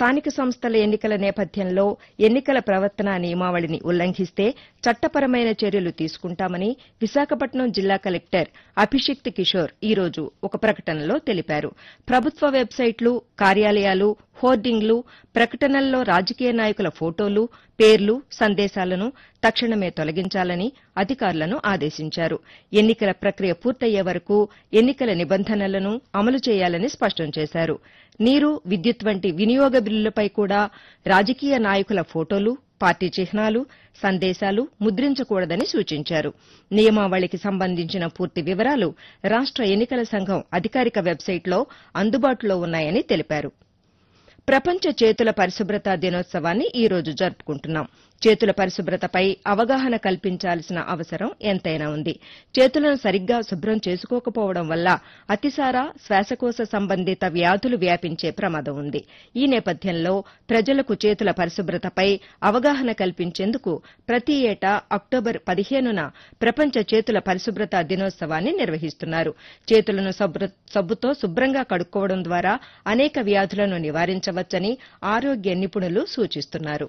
స్థానిక సంస్థల ఎన్నికల నేపథ్యంలో ఎన్నికల ప్రవర్తనా నియమావళిని ఉల్లంఘిస్తే చట్టపరమైన చర్యలు తీసుకుంటామని విశాఖపట్నం జిల్లా కలెక్టర్ అభిషిక్త్ కిషోర్ ఈ రోజు ఒక ప్రకటనలో తెలిపారు ప్రభుత్వ వెబ్సైట్లు కార్యాలయాలు హోర్డింగ్లు ప్రకటనల్లో రాజకీయ నాయకుల ఫోటోలు పేర్లు సందేశాలను తక్షణమే తొలగించాలని అధికారులను ఆదేశించారు ఎన్నికల ప్రక్రియ పూర్తయ్యే వరకు ఎన్నికల నిబంధనలను అమలు చేయాలని స్పష్టం చేశారు నీరు విద్యుత్ వంటి వినియోగ బిల్లులపై కూడా రాజకీయ నాయకుల ఫోటోలు పార్టీ చిహ్నాలు సందేశాలు ముద్రించకూడదని సూచించారు నియమావళికి సంబంధించిన పూర్తి వివరాలు రాష్ట ఎన్నికల సంఘం అధికారిక వెబ్సైట్లో అందుబాటులో ఉన్నాయని తెలిపారు ప్రపంచ చేతుల పరిశుభ్రత దినోత్సవాన్ని ఈ రోజు జరుపుకుంటున్నాం చేతుల పరిశుభ్రతపై అవగాహన కల్పించాల్సిన అవసరం ఎంతైనా ఉంది చేతులను సరిగ్గా శుభ్రం చేసుకోకపోవడం వల్ల అతిసార శ్వాసకోశ సంబంధిత వ్యాధులు వ్యాపించే ప్రమాదం ఉంది ఈ నేపథ్యంలో ప్రజలకు చేతుల పరిశుభ్రతపై అవగాహన కల్పించేందుకు ప్రతి ఏటా అక్టోబర్ పదిహేనున ప్రపంచ చేతుల పరిశుభ్రత దినోత్సవాన్ని నిర్వహిస్తున్నారు చేతులను సబ్బు- సబ్బుతో శుభ్రంగా కడుక్కోవడం ద్వారా అనేక వ్యాధులను నివారించవచ్చని ఆరోగ్య నిపుణులు సూచిస్తున్నారు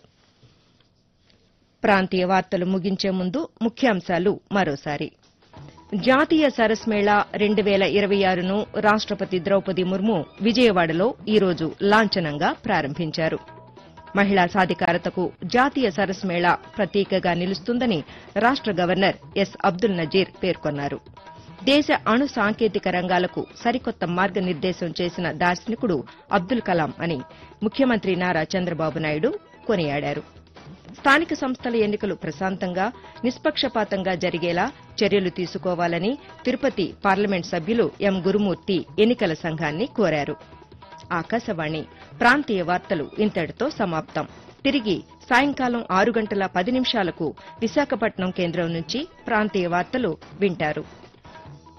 ప్రాంతీయ వార్తలు ముగించే ముందు ముఖ్యాంశాలు మరోసారి జాతీయ సరస్ మేళా రెండు వేల ఇరవై ఆరును రాష్టపతి ద్రౌపది ముర్ము విజయవాడలో ఈ రోజు లాంఛనంగా ప్రారంభించారు మహిళా సాధికారతకు జాతీయ సరస్ మేళా ప్రతీకగా నిలుస్తుందని రాష్ట గవర్నర్ ఎస్ అబ్దుల్ నజీర్ పేర్కొన్నారు దేశ అణు సాంకేతిక రంగాలకు సరికొత్త మార్గనిర్దేశం చేసిన దార్శనికుడు అబ్దుల్ కలాం అని ముఖ్యమంత్రి నారా చంద్రబాబు నాయుడు కొనియాడారు స్థానిక సంస్థల ఎన్నికలు ప్రశాంతంగా నిష్పక్షపాతంగా జరిగేలా చర్యలు తీసుకోవాలని తిరుపతి పార్లమెంట్ సభ్యులు ఎం గురుమూర్తి ఎన్నికల సంఘాన్ని కోరారు ఆకాశవాణి ప్రాంతీయ వార్తలు ఇంతటితో సమాప్తం తిరిగి సాయంకాలం ఆరు గంటల పది నిమిషాలకు విశాఖపట్నం కేంద్రం నుంచి ప్రాంతీయ వార్తలు వింటారు